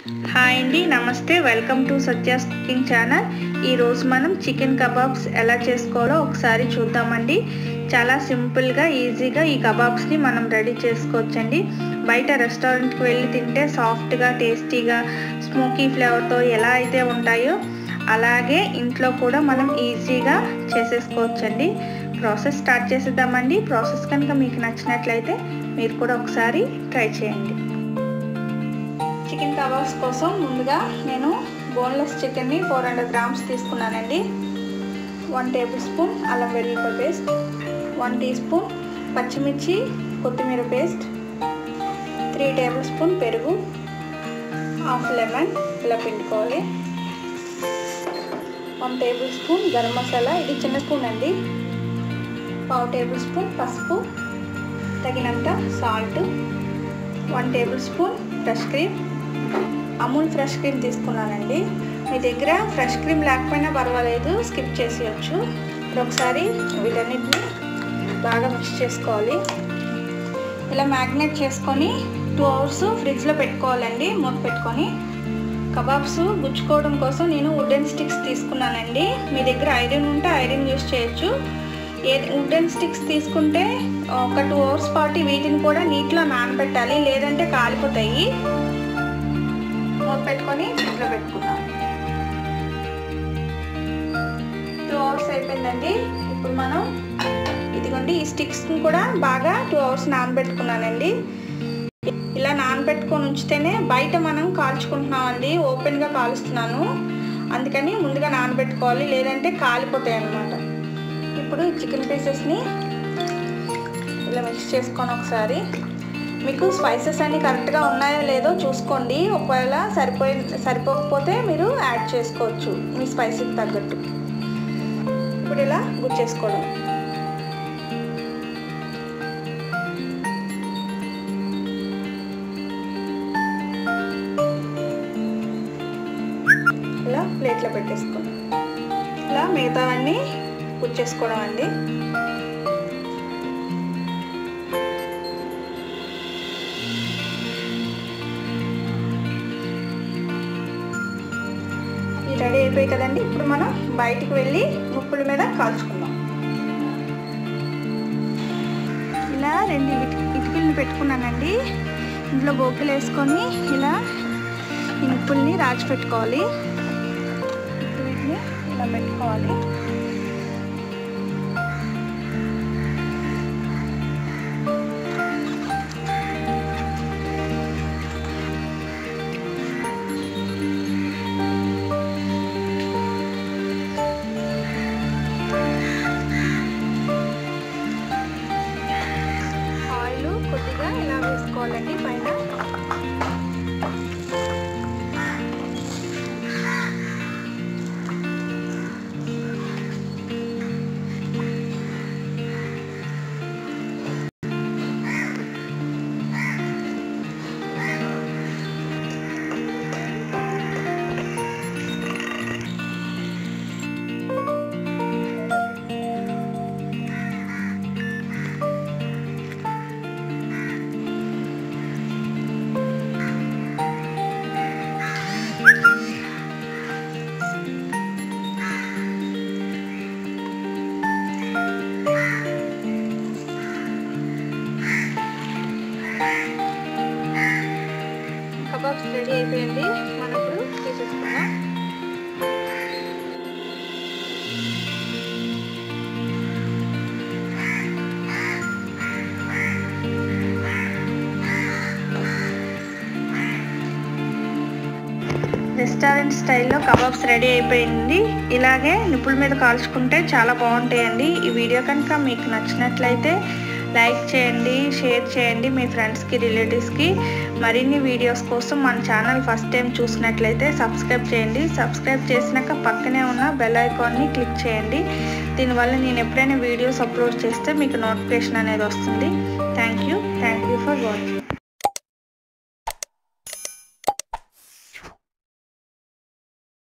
hi అండి నమస్తే welcome to Satya's cooking channel ఈరోజు మనం చికెన్ కబాబ్స్ ఎలా చేసుకోవాలో ఒకసారి చూద్దామండి చాలా సింపుల్గా ఈజీగా ఈ కబాబ్స్ని మనం రెడీ చేసుకోవచ్చండి బయట రెస్టారెంట్కి వెళ్ళి తింటే సాఫ్ట్గా టేస్టీగా స్మోకీ ఫ్లేవర్తో ఎలా అయితే ఉంటాయో అలాగే ఇంట్లో కూడా మనం ఈజీగా చేసేసుకోవచ్చండి ప్రాసెస్ స్టార్ట్ చేసేద్దామండి ప్రాసెస్ కనుక మీకు నచ్చినట్లయితే మీరు కూడా ఒకసారి ట్రై చేయండి చికెన్ కబాబ్స్ కోసం ముందుగా నేను బోన్లెస్ చికెన్ని ఫోర్ హండ్రెడ్ గ్రామ్స్ తీసుకున్నానండి వన్ టేబుల్ స్పూన్ అల్లం వెల్లుల్లిపాయ పేస్ట్ వన్ టీ స్పూన్ పచ్చిమిర్చి కొత్తిమీర పేస్ట్ త్రీ టేబుల్ స్పూన్ పెరుగు హాఫ్ లెమన్ ఇలా పిండుకోవాలి one tablespoon garam masala ఇది చిన్న స్పూన్ అండి పావు టేబుల్ స్పూన్ పసుపు తగినంత salt one tablespoon fresh cream Amul fresh cream తీసుకున్నానండి మీ దగ్గర ఫ్రెష్ క్రీమ్ లేకపోయినా పర్వాలేదు స్కిప్ చేసేయచ్చు ఇప్పుడు ఒకసారి వీటన్నిటిని బాగా మిక్స్ చేసుకోవాలి ఇలా మ్యాగ్నేట్ చేసుకొని టూ అవర్స్ ఫ్రిడ్జ్లో పెట్టుకోవాలండి మూత పెట్టుకొని కబాబ్స్ గుచ్చుకోవడం కోసం నేను వుడెన్ స్టిక్స్ తీసుకున్నానండి మీ దగ్గర ఐరన్ ఉంటే ఐరన్ యూస్ చేయొచ్చు ఏ వుడెన్ స్టిక్స్ తీసుకుంటే ఒక టూ అవర్స్ పాటు వీటిని కూడా నీటిలో నానబెట్టాలి లేదంటే కాలిపోతాయి మూత పెట్టుకొని ఫ్రిడ్జ్లో పెట్టుకున్నాం టూ అవర్స్ అయిపోయిందండి ఇప్పుడు మనం ఇదిగోండి ఈ స్టిక్స్ని కూడా బాగా టూ అవర్స్ నానబెట్టుకున్నానండి ఇలా నానబెట్టుకొని ఉంచితేనే బయట మనం కాల్చుకుంటున్నామండి ఓపెన్గా కాలుస్తున్నాను అందుకని ముందుగా నానబెట్టుకోవాలి లేదంటే కాలిపోతాయి అన్నమాట ఇప్పుడు చికెన్ పీసెస్ని ఇలా మిక్స్ చేసుకొని ఒకసారి మీకు స్పైసెస్ అన్నీ కరెక్ట్గా ఉన్నాయో లేదో చూసుకోండి ఒకవేళ సరిపోయి సరిపోకపోతే మీరు యాడ్ చేసుకోవచ్చు మీ స్పైసీకి తగ్గట్టు ఇప్పుడు ఇలా గుచ్చేసుకోవడం ఇలా ప్లేట్లో పెట్టేసుకోండి ఇలా మిగతావన్నీ గుచ్చేసుకోవడం అండి రెడీ అయిపోయి కదండి ఇప్పుడు మనం బయటికి వెళ్ళి ముప్పుల మీద కాల్చుకుందాం ఇలా రెండు ఇటుకల్ని పెట్టుకున్నానండి ఇందులో బొగ్గులు వేసుకొని ఇలా ఈ నిప్పుల్ని రాచి పెట్టుకోవాలి వీటిని ఇలా పెట్టుకోవాలి ఆయిల్ కొద్దిగా ఇలా వేసుకోవాలండి పైన కబాబ్స్ రెడీ అయిపోయింది మనం ఇప్పుడు తీసేసుకుందాం రెస్టారెంట్ స్టైల్లో కబాబ్స్ రెడీ అయిపోయింది ఇలాగే నిప్పుల మీద కాల్చుకుంటే చాలా బాగుంటాయండి ఈ వీడియో కనుక మీకు నచ్చినట్లయితే లైక్ చేయండి షేర్ చేయండి మీ ఫ్రెండ్స్కి రిలేటివ్స్కి మరిన్ని వీడియోస్ కోసం మన ఛానల్ ఫస్ట్ టైం చూసినట్లయితే సబ్స్క్రైబ్ చేయండి సబ్స్క్రైబ్ చేసినాక పక్కనే ఉన్న బెల్ ఐకాన్ని క్లిక్ చేయండి దీనివల్ల నేను ఎప్పుడైనా వీడియోస్ అప్లోడ్ చేస్తే మీకు నోటిఫికేషన్ అనేది వస్తుంది thank you thank you for watching